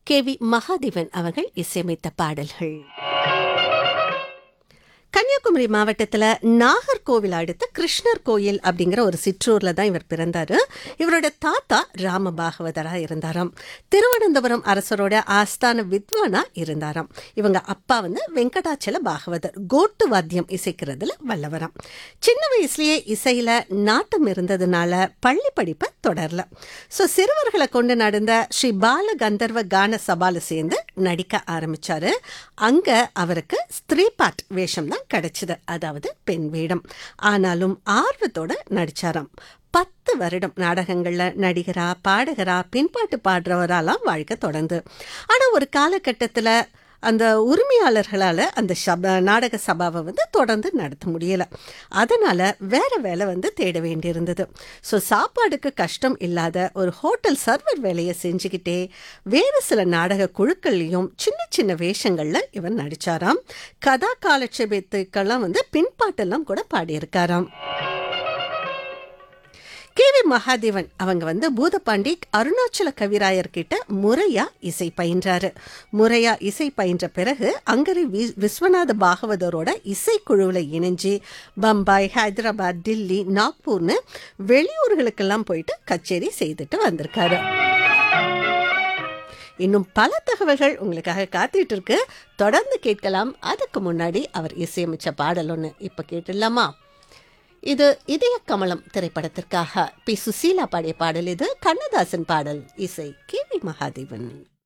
K V Mahadevan அவர்கள் இசையமைத்த பாடல்கள் கன்னியாகுமரி மாவட்டத்தில் நாகர்கோவில் அடுத்த கிருஷ்ணர் கோயில் அப்படிங்கிற ஒரு சிற்றூர்ல தான் இவர் பிறந்தாரு இவரோட தாத்தா ராம பாகவதரா இருந்தாராம் திருவனந்தபுரம் அரசரோட ஆஸ்தான வித்வானா இருந்தாராம் இவங்க அப்பா வந்து வெங்கடாச்சல பாகவதர் கோட்டு வாத்தியம் இசைக்கிறதுல வல்லவராம் சின்ன வயசுலயே இசையில நாட்டம் இருந்ததுனால பள்ளி படிப்பை தொடரல ஸோ சிறுவர்களை கொண்டு நடந்த ஸ்ரீ பால கந்தர்வ கான சபால சேர்ந்து நடிக்க ஆரம்பிச்சாரு அங்க அவருக்கு ஸ்திரீ பாட் வேஷம் தான் கிடைச்சது அதாவது பெண் வேடம் ஆனாலும் ஆர்வத்தோட நடிச்சாராம் பத்து வருடம் நாடகங்கள்ல நடிகரா பாடகரா பின்பாட்டு பாடுறவராலாம் வாழ்க்கை தொடர்ந்து ஆனா ஒரு காலகட்டத்துல அந்த உரிமையாளர்களால் அந்த சப நாடக சபாவை வந்து தொடர்ந்து நடத்த முடியல அதனால வேற வேலை வந்து தேட வேண்டியிருந்தது ஸோ சாப்பாடுக்கு கஷ்டம் இல்லாத ஒரு ஹோட்டல் சர்வர் வேலையை செஞ்சுக்கிட்டே வேறு சில நாடக குழுக்கள்லையும் சின்ன சின்ன வேஷங்கள்ல இவன் நடிச்சாராம் கதா காலட்சேபத்துக்கெல்லாம் வந்து பின்பாட்டெல்லாம் கூட பாடியிருக்காராம் கே வி மகாதேவன் அவங்க வந்து பூதபாண்டி அருணாச்சல கவிராயர் கிட்ட முறையா இசை பயின்றாரு முறையா இசை பயின்ற பிறகு அங்கரி வி- விஸ்வநாத பாகவதரோட இசைக்குழுவில் இணைஞ்சு பம்பாய் ஹைதராபாத் டில்லி நாக்பூர்னு வெளியூர்களுக்கெல்லாம் போயிட்டு கச்சேரி செய்துட்டு வந்திருக்காரு இன்னும் பல தகவல்கள் உங்களுக்காக காத்துட்டு இருக்கு தொடர்ந்து கேட்கலாம் அதுக்கு முன்னாடி அவர் இசையமைச்ச பாடல் ஒன்று இப்போ கேட்டுடலாமா இது இதய கமலம் திரைப்படத்திற்காக பி சுசீலா பாடிய பாடல் இது கண்ணதாசன் பாடல் இசை கே வி மகாதேவன்